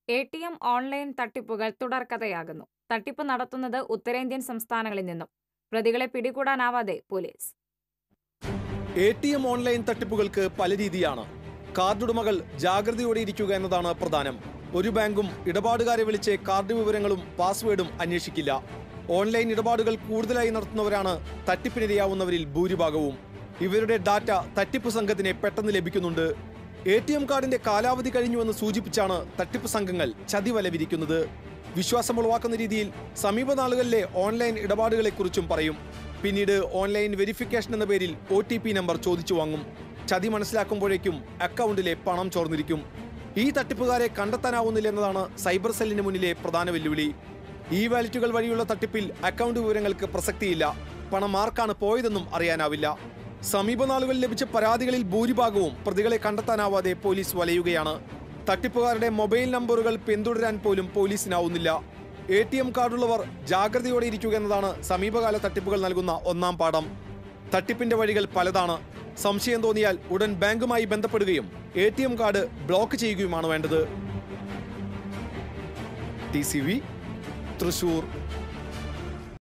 A T M online തട്ടിപ്പുകൾ തുടർക്കഥയാകുന്നു തട്ടിപ്പ് നടത്തുന്നത് ഉത്തരേന്ത്യൻ സംസ്ഥാനങ്ങളിൽ നിന്നും പ്രതികളെ പിടികൂടാനാവാതെ police A T M online തട്ടിപ്പുകൾക്ക് പല രീതിയാണ് കാർഡുടമകൾ ജാഗ്രതയോടെ ഇരിക്കുക എന്നതാണ് പ്രധാനം ഒരു ബാങ്കും ഇടപാടുകാരെ വിളിച്ച് കാർഡ് വിവരങ്ങളും പാസ്വേഡും അന്വേഷിക്കില്ല ഓൺലൈൻ ഇടപാടുകൾ കൂടുതലായി നടത്തുന്നവരാണ് തട്ടിപ്പിനിരയാവുന്നവരിൽ ഭൂരിഭാഗവും ഇവരുടെ ഡാറ്റ തട്ടിപ്പ് സംഘത്തിന് പെട്ടെന്ന് ലഭിക്കുന്നുണ്ട് എ ടി എം കാർഡിന്റെ കാലാവധി കഴിഞ്ഞുവെന്ന് സൂചിപ്പിച്ചാണ് തട്ടിപ്പ് സംഘങ്ങൾ ചതിവല വിരിക്കുന്നത് വിശ്വാസമുളവാക്കുന്ന രീതിയിൽ സമീപനാളുകളിലെ ഓൺലൈൻ ഇടപാടുകളെക്കുറിച്ചും പറയും പിന്നീട് ഓൺലൈൻ വെരിഫിക്കേഷൻ എന്ന പേരിൽ ഒ ടി പി നമ്പർ ചോദിച്ചു വാങ്ങും ചതി മനസ്സിലാക്കുമ്പോഴേക്കും അക്കൗണ്ടിലെ പണം ചോർന്നിരിക്കും ഈ തട്ടിപ്പുകാരെ കണ്ടെത്താനാവുന്നില്ല എന്നതാണ് സൈബർ സെല്ലിന് മുന്നിലെ പ്രധാന വെല്ലുവിളി ഈ വാലറ്റുകൾ വഴിയുള്ള തട്ടിപ്പിൽ അക്കൗണ്ട് വിവരങ്ങൾക്ക് പ്രസക്തിയില്ല പണം ആർക്കാണ് പോയതെന്നും അറിയാനാവില്ല സമീപനാളുകളിൽ ലഭിച്ച പരാതികളിൽ ഭൂരിഭാഗവും പ്രതികളെ കണ്ടെത്താനാവാതെ പോലീസ് വലയുകയാണ് തട്ടിപ്പുകാരുടെ മൊബൈൽ നമ്പറുകൾ പിന്തുടരാൻ പോലും പോലീസിനാവുന്നില്ല എ ടി എം കാർഡുള്ളവർ ജാഗ്രതയോടെ ഇരിക്കുക എന്നതാണ് സമീപകാല തട്ടിപ്പുകൾ നൽകുന്ന ഒന്നാം പാഠം തട്ടിപ്പിന്റെ വഴികൾ പലതാണ് സംശയം തോന്നിയാൽ ഉടൻ ബാങ്കുമായി ബന്ധപ്പെടുകയും A T M card block ചെയ്യുകയുമാണ് വേണ്ടത് ടി സി വി തൃശൂർ